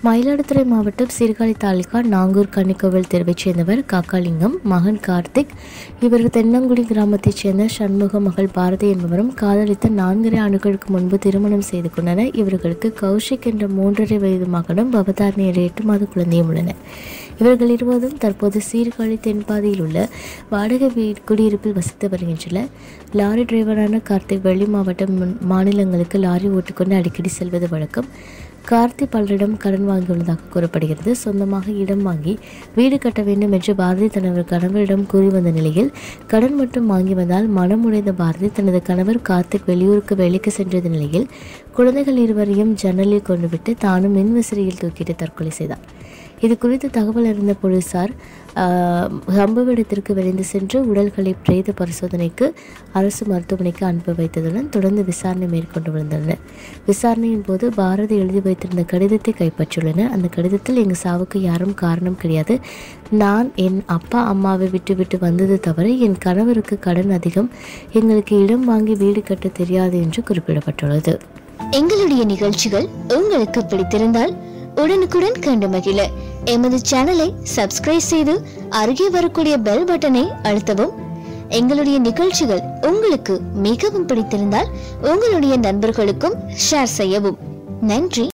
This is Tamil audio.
மயிலாடுதுறை மாவட்டம் சீர்காழி தாலுகா நாங்கூர் கன்னிக்கோவில் தெருவைச் சேர்ந்தவர் காக்காலிங்கம் மகன் கார்த்திக் இவர் தென்னங்குடி கிராமத்தைச் சேர்ந்த சண்முக மகள் பாரதி என்பவரும் காதலித்த நான்கரை ஆண்டுகளுக்கு முன்பு திருமணம் செய்து கொண்டனர் இவர்களுக்கு கௌஷிக் என்ற மூன்றரை வயது மகனும் பவதாரணி என்ற எட்டு மாத குழந்தையும் உள்ளனர் இவர்கள் இருவரும் தற்போது சீர்காழி தென்பாதியில் உள்ள வாடகை வீடு குடியிருப்பில் வசித்து வருகின்றனர் லாரி டிரைவரான கார்த்திக் வெளி மாவட்ட முன்- மாநிலங்களுக்கு லாரி ஓட்டிக்கொண்டு அடிக்கடி செல்வது வழக்கம் கார்த்தி பலரிடம் கடன் வாங்கியுள்ளதாக கூறப்படுகிறது சொந்தமாக இடம் வாங்கி வீடு கட்ட வேண்டும் என்று பாரதி தனது கணவரிடம் கூறி வந்த நிலையில் கடன் மட்டும் வாங்கி வந்தால் மனமுடைந்த பாரதி தனது கணவர் கார்த்திக் வெளியூருக்கு வேலைக்கு சென்றது நிலையில் குழந்தைகள் இருவரையும் ஜன்னலில் கொண்டு விட்டு தானும் மின்விசிறியில் தூக்கிட்டு தற்கொலை செய்தார் இது குறித்து தகவல் அறிந்த போலீசார் ஆஹ், சம்பவ இடத்திற்கு விரைந்து சென்று உடல்களை பிரேத பரிசோதனைக்கு அரசு மருத்துவமனைக்கு அனுப்பி வைத்ததுடன் தொடர்ந்து விசாரணை மேற்கொண்டு வந்தனர் விசாரணையின் போது பாரதி எழுதி வைத்திருந்த கடிதத்தை கைப்பற்றியுள்ளனர் அந்த கடிதத்தில் எங்கள் சாவுக்கு யாரும் காரணம் கிடையாது நான் என் அப்பா அம்மாவை விட்டு விட்டு வந்தது தவிர என் கணவருக்கு கடன் அதிகம் எங்களுக்கு இடம் வாங்கி வீடு கட்ட தெரியாது என்று குறிப்பிடப்பட்டுள்ளது எங்களுடைய நிகழ்ச்சிகள் உங்களுக்கு பிடித்திருந்தால் உடனுக்குடன் கண்டு மகிழ எமது சேனலை சப்ஸ்கிரைப் செய்து அருகே வரக்கூடிய பெல் பட்டனை அழுத்தவும் எங்களுடைய நிகழ்ச்சிகள் உங்களுக்கு மிகவும் பிடித்திருந்தால் உங்களுடைய நண்பர்களுக்கும் ஷேர் செய்யவும் நன்றி